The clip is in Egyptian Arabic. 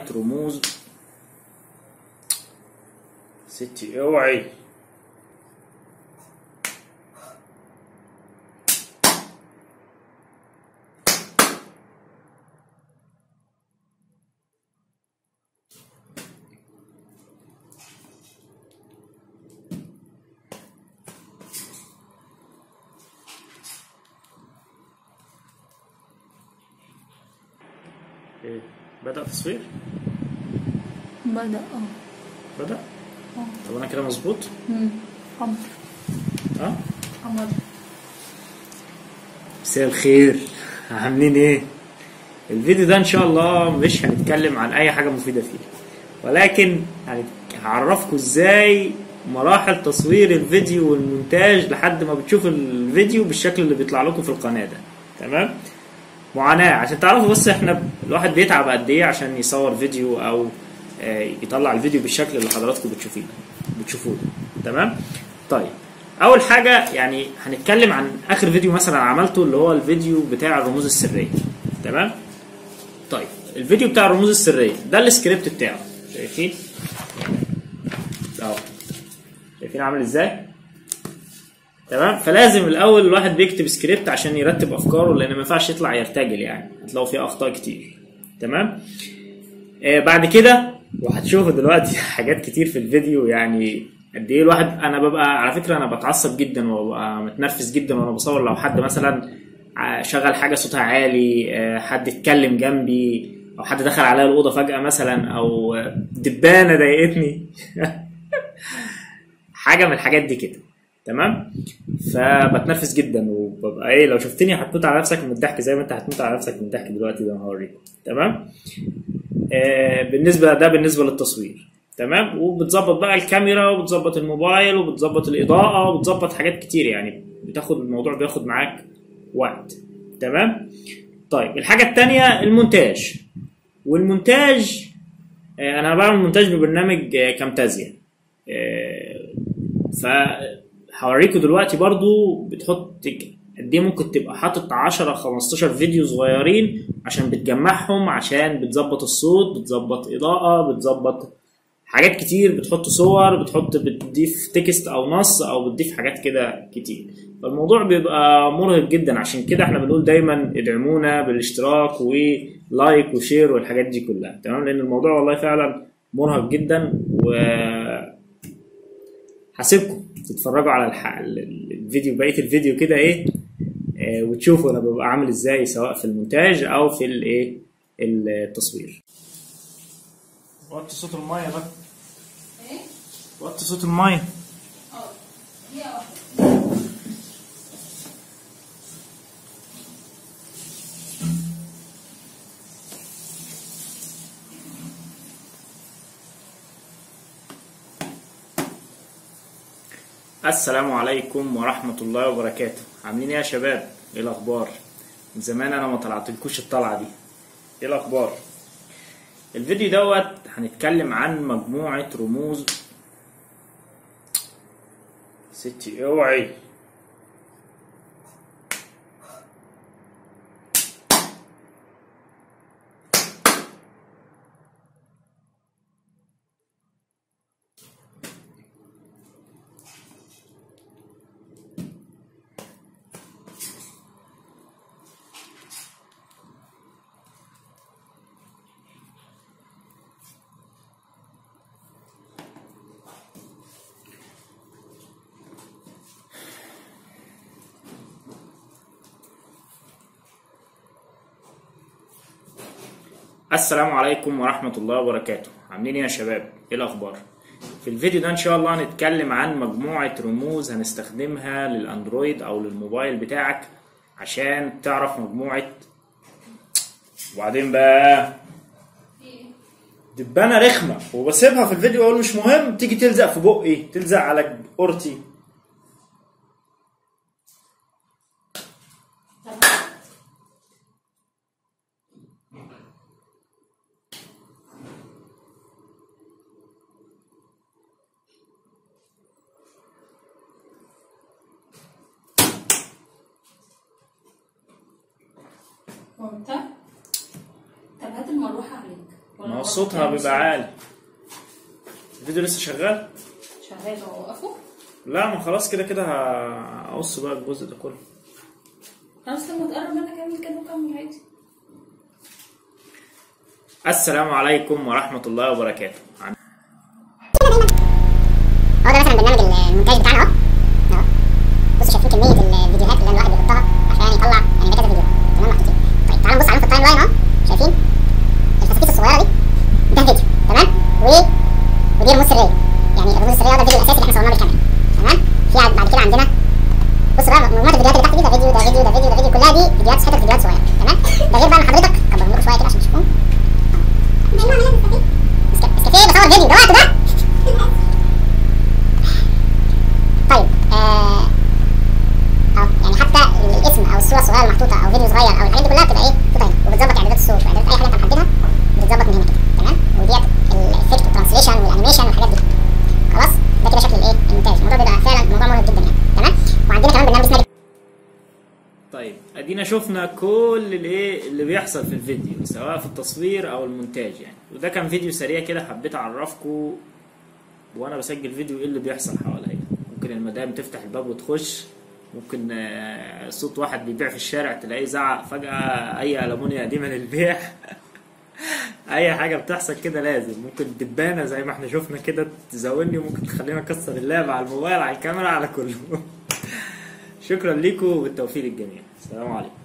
رموز ستي اوعي إيه، بدأ تصوير؟ بدأ اه بدأ؟ اه طب انا كده مظبوط؟ مم. حمر ها؟ حمر مساء الخير عاملين ايه؟ الفيديو ده ان شاء الله مش هنتكلم عن اي حاجه مفيده فيه ولكن هنت- هعرفكم ازاي مراحل تصوير الفيديو والمونتاج لحد ما بتشوف الفيديو بالشكل اللي بيطلع لكم في القناه ده تمام؟ معاناه عشان تعرفوا بس احنا ب- الواحد بيتعب قد ايه عشان يصور فيديو او آه، يطلع الفيديو بالشكل اللي حضراتكم بتشوفيه بتشوفوه ده تمام طيب اول حاجه يعني هنتكلم عن اخر فيديو مثلا عملته اللي هو الفيديو بتاع الرموز السريه تمام طيب الفيديو بتاع الرموز السريه ده السكريبت بتاعه شايفين اهو شايفين عامل ازاي تمام فلازم الاول الواحد بيكتب سكريبت عشان يرتب افكاره لان ما ينفعش يطلع يرتجل يعني هتلاقوا فيه اخطاء كتير تمام آه بعد كده وهتشوفوا دلوقتي حاجات كتير في الفيديو يعني قد ايه الواحد انا ببقى على فكره انا بتعصب جدا وببقى متنرفز جدا وانا بصور لو حد مثلا ع- شغل حاجه صوتها عالي آه، حد اتكلم جنبي او حد دخل عليا الاوضه فجاه مثلا او آه، دبانه ضايقتني حاجه من الحاجات دي كده تمام فبتنرفز جدا وببقى ايه لو شفتني هتموت على نفسك من الضحك زي ما انت هتموت على نفسك من الضحك دلوقتي ده انا هوريك تمام آه بالنسبه ده بالنسبه للتصوير تمام وبتظبط بقى الكاميرا وبتظبط الموبايل وبتظبط الاضاءه وبتظبط حاجات كتير يعني بتاخد الموضوع بياخد معاك وقت تمام طيب الحاجه الثانيه المونتاج والمونتاج آه انا بعمل مونتاج ببرنامج آه كامتازيا آه فهوريكم دلوقتي برضو بتحط قد ايه ممكن تبقى حاطط 10 15 فيديو صغيرين عشان بتجمعهم عشان بتظبط الصوت بتظبط اضاءه بتظبط حاجات كتير بتحط صور بتحط بتضيف تكست او نص او بتضيف حاجات كده كتير فالموضوع بيبقى مرهق جدا عشان كده احنا بنقول دايما ادعمونا بالاشتراك ولايك وشير والحاجات دي كلها تمام لان الموضوع والله فعلا مرهق جدا و هسيبكم تتفرجوا على الح... ال- الفيديو بقيه الفيديو كده ايه آه، وتشوفوا انا ببقى عامل ازاي سواء في المونتاج او في الايه التصوير وطي صوت المايه بقى ايه؟ وطي صوت المايه اه دقيقة واحدة السلام عليكم ورحمة الله وبركاته عاملين ايه يا شباب ايه الاخبار من زمان انا ما طلعتلكوش الطلعة دي ايه الاخبار الفيديو دوت هنتكلم عن مجموعة رموز ستي اوعي السلام عليكم ورحمة الله وبركاته عاملين ايه يا شباب ايه الاخبار في الفيديو ده ان شاء الله هنتكلم عن مجموعة رموز هنستخدمها للاندرويد او للموبايل بتاعك عشان تعرف مجموعة وبعدين بقى دبانة رخمة وبسيبها في الفيديو اقول مش مهم تيجي تلزق في بقي تلزق على قرتي هو انت طب هات المروحة عليك ولا ما ما صوتها بيبقى عالي الفيديو لسه شغال شغال هو وقفه لا ما خلاص كده كده هقص بقى الجزء ده كله خلاص لما تقرب منك اعمل كده وكمل عادي السلام عليكم ورحمة الله وبركاته عن- هو ده مثلا برنامج المونتاج بتاعنا اهو اهو بصوا شايفين كميه الفيديوهات اللي الواحد بيحطها عشان يطلع يعني ده كذا فيديو تمام محطوطين طيب تعالوا نبص عليهم في التايم لاين اهو شايفين الفتافيت الصغيره دي ده فيديو تمام و ودي رموز سريه يعني الرموز السريه ده الفيديو الاساسي اللي احنا صورناه بالكاميرا تمام في عد- بعد كده عندنا بصوا بقى مجموعه الفيديوهات اللي تحت دي ده فيديو ده فيديو ده فيديو ده فيديو كلها دي فيديوهات حتت فيديوهات صغيره تمام ده غير بقى ان حضرتك كبرهم لكم شويه كده عشان تشوفوهم اسكافيه بصور فيديو ده وقته ده طيب آه اه يعني حتى الاسم او الصوره الصغيره المحطوطه او فيديو صغير او الحاجات دي كلها بتبقى ايه محطوطه هنا وبتظبط اعدادات الصوت واعدادات اي حاجه انت محددها بتتظبط من هنا كده تمام وديت الافكت والترانسليشن والانيميشن والحاجات دي خلاص ده كده شكل الايه المونتاج الموضوع بيبقى فعلا موضوع مرهق جدا يعني تمام وعندنا كمان برنامج اسمه طيب ادينا شفنا كل الايه اللي بيحصل في الفيديو سواء في التصوير او المونتاج يعني وده كان فيديو سريع كده حبيت اعرفكم وانا بسجل فيديو ايه اللي بيحصل حواليا ممكن المدام تفتح الباب وتخش ممكن آه، صوت واحد بيبيع في الشارع تلاقيه زعق فجأة أي ألمونيا قديمة للبيع أي حاجة بتحصل كده لازم ممكن دبانة زي ما احنا شفنا كده تزاولني وممكن تخلينا نكسر اللعب على الموبايل على الكاميرا على كله شكرا لكم وبالتوفيق للجميع السلام عليكم